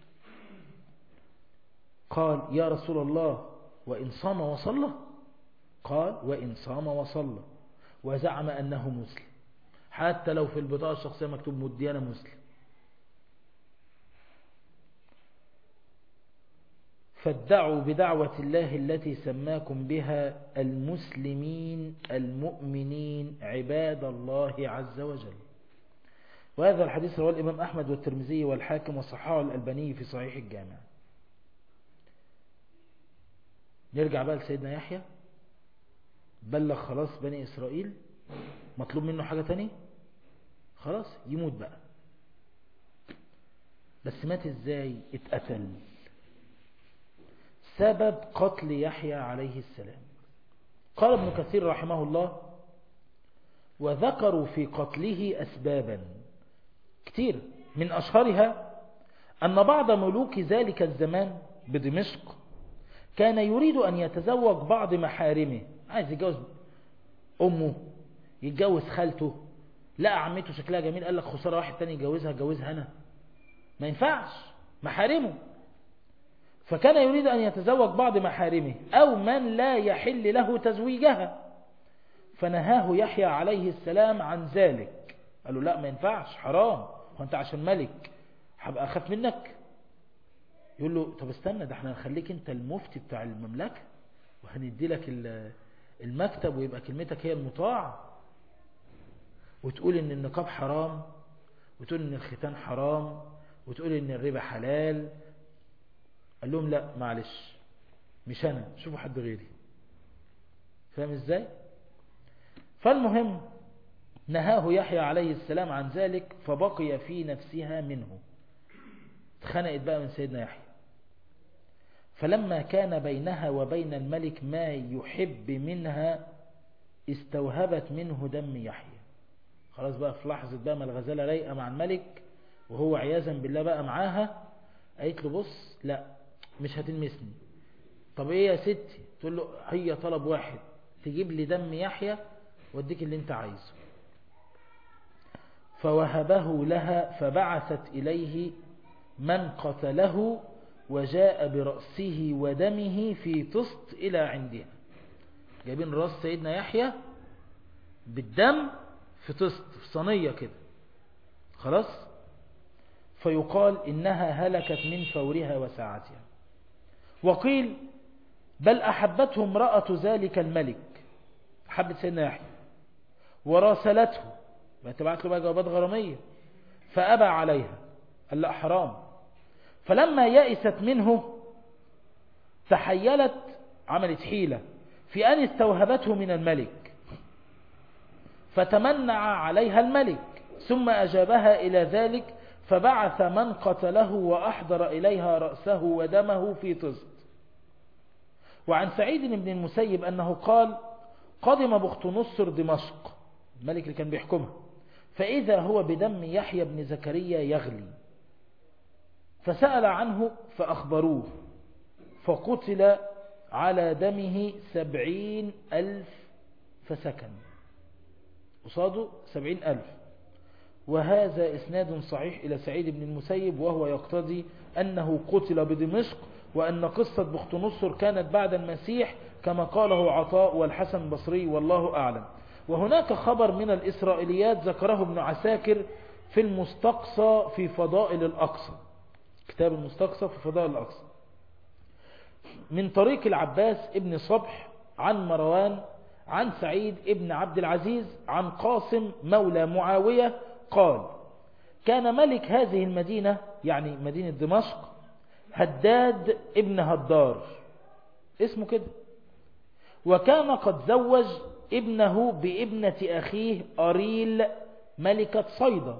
قال يا رسول الله وإن صام وصلى قال وإن صام وصلى وزعم أنه مسلم حتى لو في البطاقة الشخصية مكتوب مدينة مسلم فادعوا بدعوة الله التي سماكم بها المسلمين المؤمنين عباد الله عز وجل وهذا الحديث رواه الإمام أحمد والترمذي والحاكم وصححه الألباني في صحيح الجامع نرجع بقى لسيدنا يحيى بلغ خلاص بني إسرائيل مطلوب منه حاجة تانية خلاص يموت بقى بس مات ازاي اتقتل سبب قتل يحيى عليه السلام قال ابن كثير رحمه الله وذكروا في قتله أسبابا كتير من أشهرها أن بعض ملوك ذلك الزمان بدمشق كان يريد أن يتزوج بعض محارمه عايز يتجوز أمه يتجوز خالته لقى عمته شكلها جميل قال لك خسارة واحد تاني يجوزها جوزها أنا ما ينفعش محارمه فكان يريد أن يتزوج بعض محارمه أو من لا يحل له تزويجها فنهاه يحيى عليه السلام عن ذلك قال له لا ما ينفعش حرام وانت عشان ملك هبقى أخاف منك يقول له طب استنى ده احنا هنخليك انت المفتي بتاع المملكة وهندي لك المكتب ويبقى كلمتك هي المطاعة وتقول ان النقاب حرام وتقول ان الختان حرام وتقول ان الربا حلال قال لهم لا معلش مش انا شوفوا حد غيري فاهم ازاي فالمهم نهاه يحيى عليه السلام عن ذلك فبقي في نفسها منه اتخنقت بقى من سيدنا يحيى فلما كان بينها وبين الملك ما يحب منها استوهبت منه دم يحيى خلاص بقى في لحظة بقى ما الغزالة رايقة مع الملك وهو عياذا بالله بقى معاها قالت له بص لا مش هتلمسني طب ايه يا ستي تقول له هي طلب واحد تجيب لي دم يحيى واديك اللي انت عايزه فوهبه لها فبعثت إليه من قتله وجاء برأسه ودمه في طست إلى عندها جايبين راس سيدنا يحيى بالدم في طست في صينية كده خلاص فيقال إنها هلكت من فورها وساعتها وقيل بل أحبته امرأة ذلك الملك حبت سيدنا يحيى وراسلته ما تبعت له بقى جوابات غرامية فأبى عليها قال لا حرام فلما يئست منه تحيلت عملت حيلة في أن استوهبته من الملك فتمنع عليها الملك ثم أجابها إلى ذلك فبعث من قتله وأحضر إليها رأسه ودمه في طزد وعن سعيد بن المسيب أنه قال قدم بخت نصر دمشق الملك اللي كان بيحكمها فإذا هو بدم يحيى بن زكريا يغلي فسأل عنه فأخبروه فقتل على دمه سبعين ألف فسكن قصاده سبعين ألف وهذا إسناد صحيح إلى سعيد بن المسيب وهو يقتضي أنه قتل بدمشق وأن قصة بخت نصر كانت بعد المسيح كما قاله عطاء والحسن البصري والله أعلم وهناك خبر من الإسرائيليات ذكره ابن عساكر في المستقصى في فضائل الأقصى كتاب المستقصى في فضائل الأقصى من طريق العباس ابن صبح عن مروان عن سعيد ابن عبد العزيز عن قاسم مولى معاوية قال كان ملك هذه المدينة يعني مدينة دمشق هداد ابن هدار اسمه كده وكان قد زوج ابنه بابنة أخيه أريل ملكة صيدا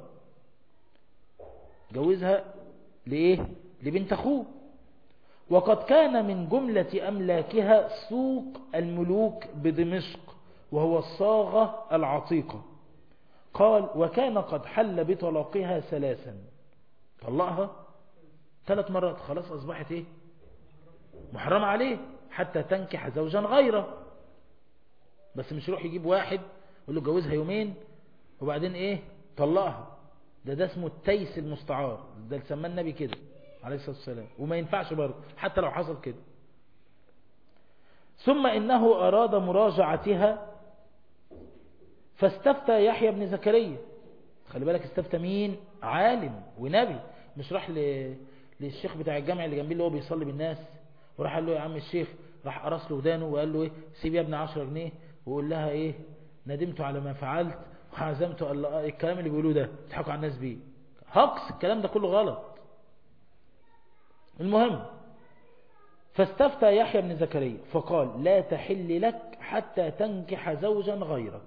جوزها لإيه؟ لبنت أخوه وقد كان من جملة أملاكها سوق الملوك بدمشق وهو الصاغة العتيقة قال وكان قد حل بطلاقها ثلاثا طلقها ثلاث مرات خلاص أصبحت إيه محرم عليه حتى تنكح زوجا غيره بس مش يروح يجيب واحد يقول له جوزها يومين وبعدين ايه طلقها ده ده اسمه التيس المستعار ده اللي سماه النبي كده عليه الصلاة والسلام وما ينفعش برضه حتى لو حصل كده ثم إنه أراد مراجعتها فاستفتى يحيى بن زكريا خلي بالك استفتى مين عالم ونبي مش راح ل... للشيخ بتاع الجامع اللي جنبيه اللي هو بيصلي بالناس وراح قال له يا عم الشيخ راح قرص له ودانه وقال له ايه سيب يا ابني 10 جنيه وقول لها ايه ندمت على ما فعلت وعزمت الله الكلام اللي بيقولوه ده تضحكوا على الناس بيه هقص الكلام ده كله غلط المهم فاستفتى يحيى بن زكريا فقال لا تحل لك حتى تنكح زوجا غيرك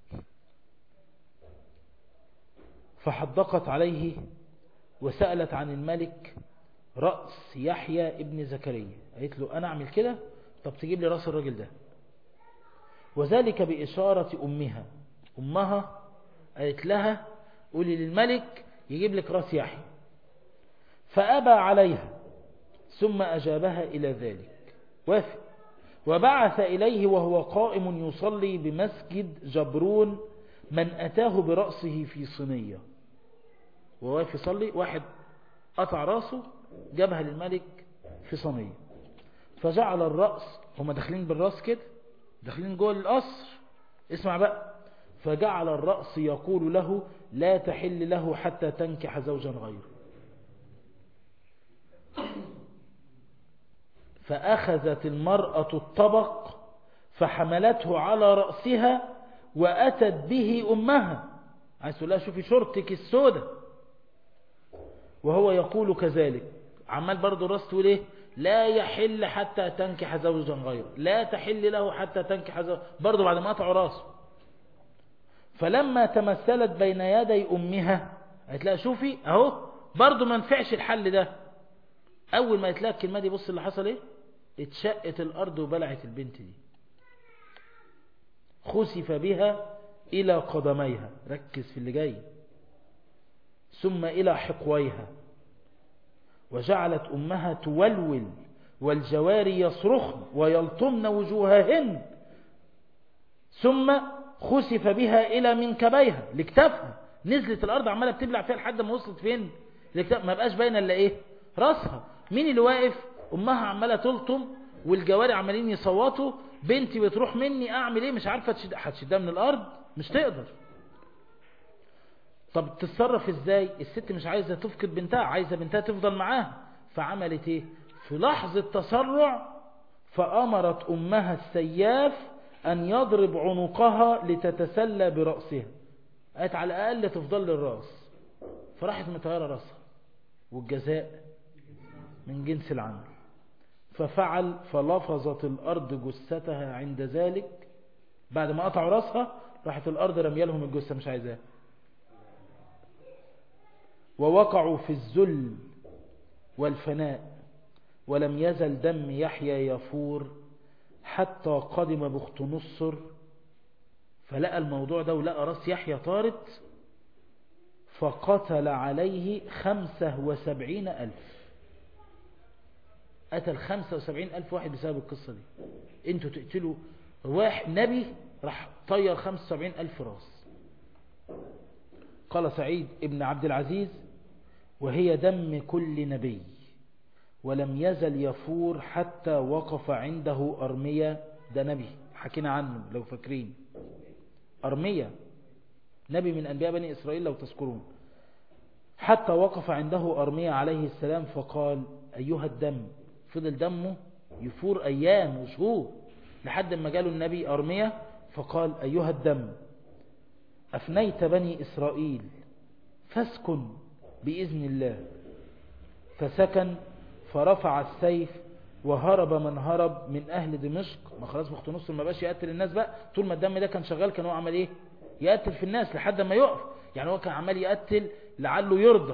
فحدقت عليه وسألت عن الملك رأس يحيى ابن زكريا قالت له أنا أعمل كده طب تجيب لي رأس الراجل ده وذلك بإشارة أمها أمها قالت لها قولي للملك يجيب لك رأس يحيى فأبى عليها ثم أجابها إلى ذلك وافق وبعث إليه وهو قائم يصلي بمسجد جبرون من أتاه برأسه في صينية وواقف يصلي واحد قطع راسه جابها للملك في صينية فجعل الرأس هما داخلين بالرأس كده داخلين جوه القصر اسمع بقى فجعل الرأس يقول له لا تحل له حتى تنكح زوجا غيره فأخذت المرأة الطبق فحملته على رأسها وأتت به أمها عايز تقول لها شوفي شرطك السودة وهو يقول كذلك عمال برضو الراس تقول ايه لا يحل حتى تنكح زوجا غيره لا تحل له حتى تنكح زوجا برضو بعد ما قطعوا راسه فلما تمثلت بين يدي أمها قالت لها شوفي اهو برضو ما نفعش الحل ده أول ما يتلاقي الكلمة دي بص اللي حصل ايه اتشقت الأرض وبلعت البنت دي خسف بها إلى قدميها ركز في اللي جاي ثم إلى حقويها وجعلت أمها تولول والجواري يصرخن ويلطمن وجوههن ثم خسف بها إلى منكبيها لكتفها نزلت الارض عمالة بتبلع فيها لحد ما وصلت فين الاكتاف ما بقاش باينه الا ايه راسها مين اللي واقف امها عمالة تلطم والجواري عمالين يصوتوا بنتي بتروح مني اعمل ايه مش عارفة تشد هتشدها من الارض مش تقدر طب تتصرف ازاي الست مش عايزة تفقد بنتها عايزة بنتها تفضل معاها فعملت ايه في لحظة تسرع فأمرت أمها السياف أن يضرب عنقها لتتسلى برأسها قالت على الأقل تفضل للرأس فراحت مطيرة رأسها والجزاء من جنس العمل ففعل فلفظت الأرض جثتها عند ذلك بعد ما قطعوا رأسها راحت الأرض رمي لهم الجثة مش عايزاها ووقعوا في الذل والفناء ولم يزل دم يحيى يفور حتى قدم بخت نصر فلقى الموضوع ده ولقى راس يحيى طارت فقتل عليه خمسة وسبعين ألف قتل خمسة وسبعين ألف واحد بسبب القصة دي انتوا تقتلوا واحد نبي راح طير خمسة وسبعين ألف راس قال سعيد ابن عبد العزيز وهي دم كل نبي ولم يزل يفور حتى وقف عنده أرمية ده نبي حكينا عنه لو فاكرين أرمية نبي من أنبياء بني إسرائيل لو تذكرون حتى وقف عنده أرمية عليه السلام فقال أيها الدم فضل دمه يفور أيام وشهور لحد ما جاله النبي أرمية فقال أيها الدم أفنيت بني إسرائيل فاسكن بإذن الله فسكن فرفع السيف وهرب من هرب من أهل دمشق ما خلاص بخت نصر ما بقاش يقتل الناس بقى طول ما الدم ده كان شغال كان هو عمل ايه يقتل في الناس لحد ما يقف يعني هو كان عمال يقتل لعله يرضى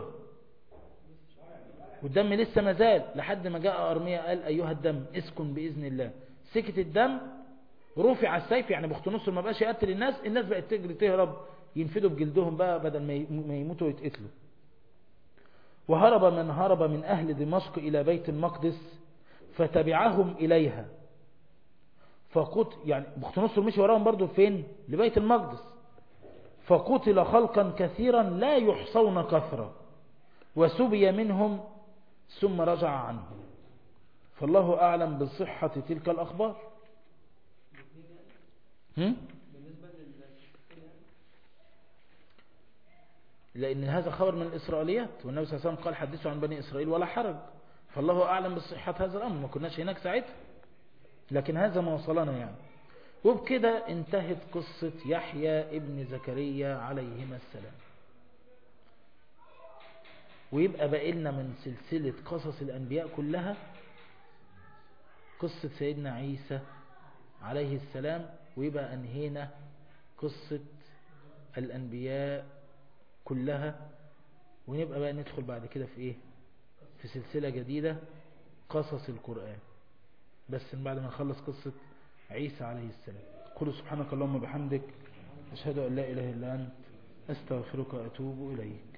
والدم لسه ما زال لحد ما جاء أرمية قال أيها الدم اسكن بإذن الله سكت الدم رفع السيف يعني بخت نصر ما بقاش يقتل الناس الناس بقت تجري تهرب ينفدوا بجلدهم بقى بدل ما يموتوا ويتقتلوا وهرب من هرب من أهل دمشق إلى بيت المقدس فتبعهم إليها فقتل يعني بخت نصر مشي وراهم برضو فين لبيت المقدس فقتل خلقا كثيرا لا يحصون كثرة وسبي منهم ثم رجع عنهم فالله أعلم بصحة تلك الأخبار هم؟ لأن هذا خبر من الإسرائيليات والنبي صلى الله عليه وسلم قال حدثوا عن بني إسرائيل ولا حرج فالله أعلم بصحة هذا الأمر ما كناش هناك ساعتها لكن هذا ما وصلنا يعني وبكده انتهت قصة يحيى ابن زكريا عليهما السلام ويبقى بقلنا من سلسلة قصص الأنبياء كلها قصة سيدنا عيسى عليه السلام ويبقى أنهينا قصة الأنبياء كلها ونبقى بقى ندخل بعد كده في ايه في سلسلة جديدة قصص القرآن بس بعد ما نخلص قصة عيسى عليه السلام قل سبحانك اللهم بحمدك أشهد أن لا إله إلا أنت أستغفرك وأتوب إليك